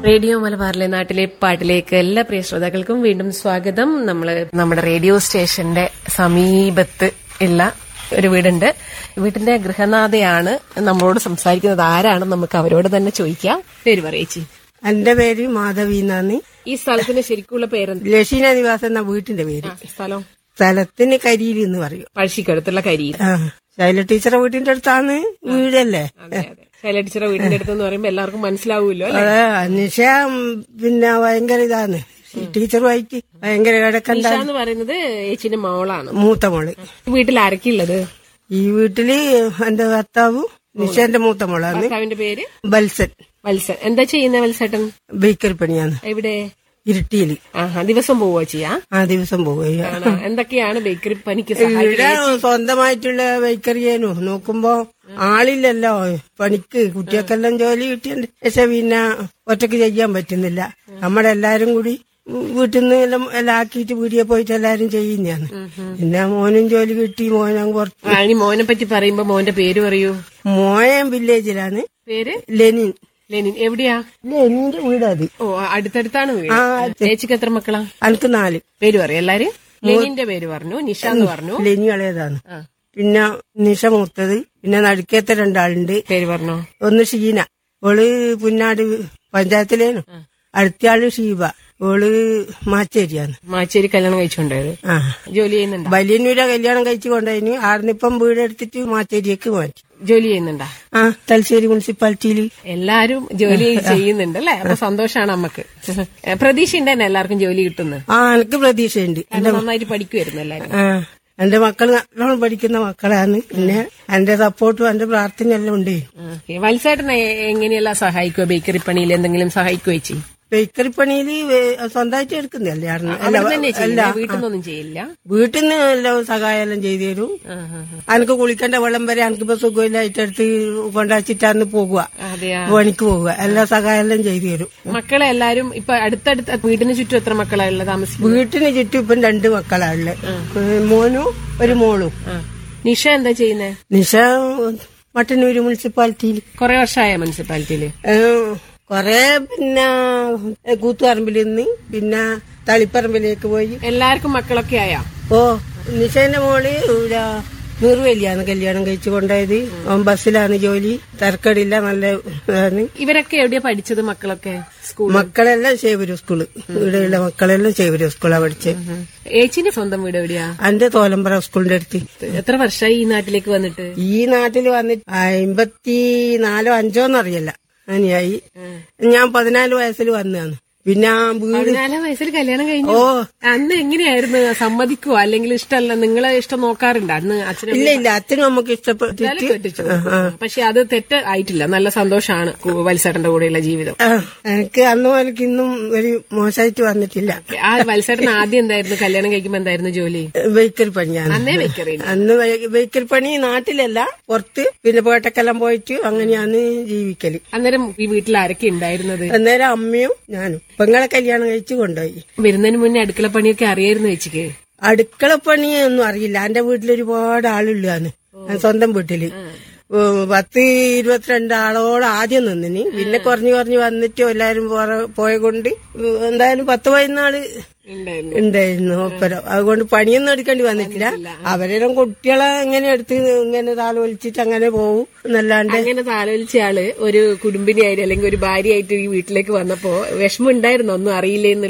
Radio മലബാറിലെ നാട്ടിലെ പാട്ടിലേക്ക് എല്ലാ പ്രിയ ശ്രോതാക്കൾക്കും വീണ്ടും സ്വാഗതം നമ്മള് നമ്മുടെ റേഡിയോ സ്റ്റേഷന്റെ സമീപത്ത് ഉള്ള ഒരു വീടുണ്ട് വീട്ടിന്റെ ഗൃഹനാഥയാണ് നമ്മളോട് സംസാരിക്കുന്നത് ആരാണെന്ന് നമുക്ക് അവരോട് തന്നെ ചോദിക്കാം പേര് പറയേച്ചി എന്റെ പേര് മാധവി എന്നാണ് ഈ സ്ഥലത്തിന്റെ ശരിക്കുള്ള പേരെന്ത് ലക്ഷീന നിവാസം എന്ന വീട്ടിന്റെ പേര് സ്ഥലം സ്ഥലത്തിന് കരിയിൽ എന്ന് പറയും പഴശ്ശിക്കടുത്തുള്ള കരി ആ ശൈല ടീച്ചറെ വീട്ടിന്റെ അടുത്താണ് വീടല്ലേ അതെ അതെ ശൈല ടീച്ചറെ വീടിന്റെ അടുത്തെന്ന് പറയുമ്പോ എല്ലാവർക്കും മനസ്സിലാവുമല്ലോ അല്ലെ അതെ അന്വേഷ പിന്നെ ഭയങ്കര ഇതാണ് ടീച്ചറുമായിട്ട് ഭയങ്കര കിടക്കണ്ട നിഷ എന്ന് പറയുന്നത് ഏച്ചിന്റെ മോളാണ് മൂത്ത മോള് വീട്ടിൽ ആരൊക്കെയുള്ളത് ഈ വീട്ടില് എന്റെ ഭർത്താവും നിഷേന്റെ മൂത്ത മോളാണ് ഭർത്താവിന്റെ പേര് ബൽസൻ വത്സൻ എന്താ ചെയ്യുന്ന വത്സേട്ടൻ ബേക്കറി പണിയാണ് എവിടെ ഇരുട്ടിയില് ആഹാ ദിവസം പോവുക ചെയ്യാ ആ ദിവസം പോവുക ആണോ? എന്തൊക്കെയാണ് ബേക്കറി പണിക്ക് സഹായിക്കുന്നത് ഇവിടെ സ്വന്തമായിട്ടുള്ള ബേക്കറിയേനു നോക്കുമ്പോ ആളില്ലല്ലോ പണിക്ക് കുട്ടികൾക്കെല്ലാം ജോലി കിട്ടിയുണ്ട് പക്ഷെ പിന്നെ ഒറ്റക്ക് ചെയ്യാൻ പറ്റുന്നില്ല നമ്മുടെ എല്ലാരും കൂടി വീട്ടിൽ നിന്ന് എല്ലാം എല്ലാം ആക്കിയിട്ട് വീടിയെ പോയിട്ട് എല്ലാരും ചെയ്യുന്നതാണ് പിന്നെ മോനും ജോലി കിട്ടി മോനും പുറത്ത് ആ, ഇനി മോനെ പറ്റി പറയുമ്പോ മോന്റെ പേര് പറയൂ മോയൻ വില്ലേജിലാണ് പേര് ലെനിൻ ലെനിൻ എവിടെയാ ലെനിന്റെ വീടത് ഓ അടുത്തടുത്താണ് വീട് ആ ചേച്ചിക്ക് എത്ര മക്കളാ എനിക്ക് നാല് പേര് പറയും എല്ലാരും ലെനിന്റെ പേര് പറഞ്ഞു നിഷ എന്ന് പറഞ്ഞു ലെനി ഇളയതാണ് ആ, പിന്നെ നിഷ മൂത്തത് പിന്നെ നടുക്കത്തെ രണ്ടാളുണ്ട് പേര് പറഞ്ഞോ ഒന്ന് ഷീന ഓള് പുന്നാട് പഞ്ചായത്തിലേനു അടുത്തയാള് ഷീബ ഓള് മാച്ചേരിയാണ് മാച്ചേരി കല്യാണം കഴിച്ചുകൊണ്ടായത് ആ ജോലി ചെയ്യുന്നുണ്ടോ വലിയന്നൂര കല്യാണം കഴിച്ചു കൊണ്ടതിന് ആടുന്നിപ്പം വീടെടുത്തിട്ട് മാച്ചേരിയേക്ക് മാറ്റി ജോലി ചെയ്യുന്നുണ്ടാ ആ തലശ്ശേരി മുനിസിപ്പാലിറ്റിയിൽ എല്ലാരും ജോലി ചെയ്യുന്നുണ്ട് അല്ലെ അപ്പൊ സന്തോഷാണ് നമ്മക്ക് പ്രതീക്ഷ ഉണ്ടെന്നെ എല്ലാവർക്കും ജോലി കിട്ടുന്നത് ആ എനിക്ക് പ്രതീക്ഷയുണ്ട് കാരണം നന്നായിട്ട് പഠിക്കുമായിരുന്നു എല്ലാരും ആ എന്റെ മക്കൾ നല്ലോണം പഠിക്കുന്ന മക്കളാണ് പിന്നെ എന്റെ സപ്പോർട്ടും എന്റെ പ്രാർത്ഥനയെല്ലാം ഉണ്ട് വത്സേട്ടനെ എങ്ങനെയെല്ലാം സഹായിക്കുവോ ബേക്കറി പണിയിൽ എന്തെങ്കിലും സഹായിക്കുവോ ചേച്ചി ബേക്കറി പണിയിൽ സ്വന്തമായിട്ട് എടുക്കുന്നല്ലേ ആടുന്ന് അവിടെ തന്നെ ചെയ്യില്ല വീട്ടിൽ നിന്നൊന്നും ചെയ്യില്ല വീട്ടിൽ നിന്ന് എല്ലാം സഹായം എല്ലാം ചെയ്തു തരും ആ, ആ, ആ. അനക്ക് കുളിക്കേണ്ട വെള്ളം വരെ എനിക്കിപ്പോ സുഖമില്ലായിട്ട് എടുത്ത് കൊണ്ടാച്ചിട്ടാന്ന് പോകുക അതെയാ പണിക്ക് പോവുക എല്ലാ സഹായം എല്ലാം ചെയ്തു തരും മക്കളെ എല്ലാരും ഇപ്പൊ അടുത്തടുത്ത വീടിന് ചുറ്റും എത്ര മക്കളാ ഉള്ളത് താമസിക്കുന്നത് വീട്ടിന് ചുറ്റും ഇപ്പം രണ്ട് മക്കളാണ് മോനും ഒരു മോളും ആ. നിഷ എന്താ ചെയ്യുന്നേ നിഷ മട്ടന്നൂര് മുനിസിപ്പാലിറ്റിയിൽ കൊറേ വർഷമായ മുനിസിപ്പാലിറ്റിയില് കൊറേ പിന്നെ കൂത്തുപറമ്പിൽ നിന്ന് പിന്നെ തളിപ്പറമ്പിലേക്ക് പോയി എല്ലാവർക്കും മക്കളൊക്കെ ആയാ ഓ നിഷേന്റെ മോള് ഇവിടെ നൂറുവല്ലിയാണ് കല്യാണം കഴിച്ചു കൊണ്ടായത് അവൻ ബസ്സിലാണ് ജോലി തരക്കടില്ല നല്ല ഇതാണ് ഇവരൊക്കെ എവിടെയാ പഠിച്ചത് മക്കളൊക്കെ സ്കൂൾ മക്കളെല്ലാം ശേവരു സ്കൂള് ഇവിടെയുള്ള മക്കളെല്ലാം ശേവരു സ്കൂളാ പഠിച്ചത് ഏച്ചിന്റെ സ്വന്തം വീട് എവിടെയാ എന്റെ തോലമ്പറ സ്കൂളിന്റെ അടുത്ത് എത്ര വർഷമായി ഈ നാട്ടിലേക്ക് വന്നിട്ട് ഈ നാട്ടിൽ വന്നിട്ട് അമ്പത്തി നാലോ അഞ്ചോന്നറിയല്ല അങ്ങനെയായി ഞാൻ പതിനാല് വയസ്സിൽ വന്നതാണ് പിന്നെ ആ വീട് പതിനാലാം വയസ്സിൽ കല്യാണം കഴിഞ്ഞു ഓ അന്ന് എങ്ങനെയായിരുന്നു സമ്മതിക്കുവോ അല്ലെങ്കിൽ ഇഷ്ടമല്ല നിങ്ങളെ ഇഷ്ടം നോക്കാറുണ്ട് അന്ന് അച്ഛനും ഇല്ല ഇല്ല അച്ഛനും അമ്മക്ക് ഇഷ്ടപ്പെട്ടിട്ട് കെട്ടിച്ചു പക്ഷെ അത് തെറ്റ് ആയിട്ടില്ല നല്ല സന്തോഷമാണ് വത്സേട്ടന്റെ കൂടെയുള്ള ജീവിതം ആ, എനിക്ക് അന്ന് മുതൽക്ക് ഇന്നും ഒരു മോശമായിട്ട് വന്നിട്ടില്ല ആ വത്സേട്ടൻ ആദ്യം എന്തായിരുന്നു കല്യാണം കഴിക്കുമ്പോ എന്തായിരുന്നു ജോലി വെഹിക്കൽ പണിയാണ് അന്നേ വെക്കറി അന്ന് വെ- വെഹിക്കൽ പണി നാട്ടിലല്ല പുറത്ത് പിന്നെ പേട്ടക്കെല്ലാം പോയിട്ട് അങ്ങനെയാണ് ജീവിക്കല് അന്നേരം ഈ വീട്ടിൽ ആരൊക്കെ ഉണ്ടായിരുന്നത് അന്നേരം അമ്മയും ഞാനും പെങ്ങളെ കല്യാണം കഴിച്ച് കൊണ്ടുപോയി വരുന്നതിന് മുന്നേ അടുക്കള പണിയൊക്കെ അറിയായിരുന്നു വെച്ചിക്ക് അടുക്കള പണിയൊന്നും അറിയില്ല എന്റെ വീട്ടിൽ ഒരുപാട് ആളുള്ളതാണ് സ്വന്തം വീട്ടില് ഉം, പത്ത് ഇരുപത്തിരണ്ട് ആളോളം ആദ്യം നിന്നിന് പിന്നെ കുറഞ്ഞു കുറഞ്ഞു വന്നിട്ട് എല്ലാരും പോറ- പോയ കൊണ്ട് എന്തായാലും പത്ത് പതിനാള് ഉണ്ടായിരുന്നു ഉണ്ടായിരുന്നു ഒപ്പരം അതുകൊണ്ട് പണിയൊന്നും എടുക്കേണ്ടി വന്നിട്ടില്ല അവരെല്ലാം കുട്ടികളെ ഇങ്ങനെ എടുത്ത് ഇങ്ങനെ താലോലിച്ചിട്ട് അങ്ങനെ പോവും എന്നല്ലാണ്ട് അങ്ങനെ താലോലിച്ച ആള് ഒരു കുടുംബിനിയായിട്ട് അല്ലെങ്കിൽ ഒരു ഭാര്യയായിട്ട് ഈ വീട്ടിലേക്ക് വന്നപ്പോ വിഷമം ഉണ്ടായിരുന്നു ഒന്നും അറിയില്ല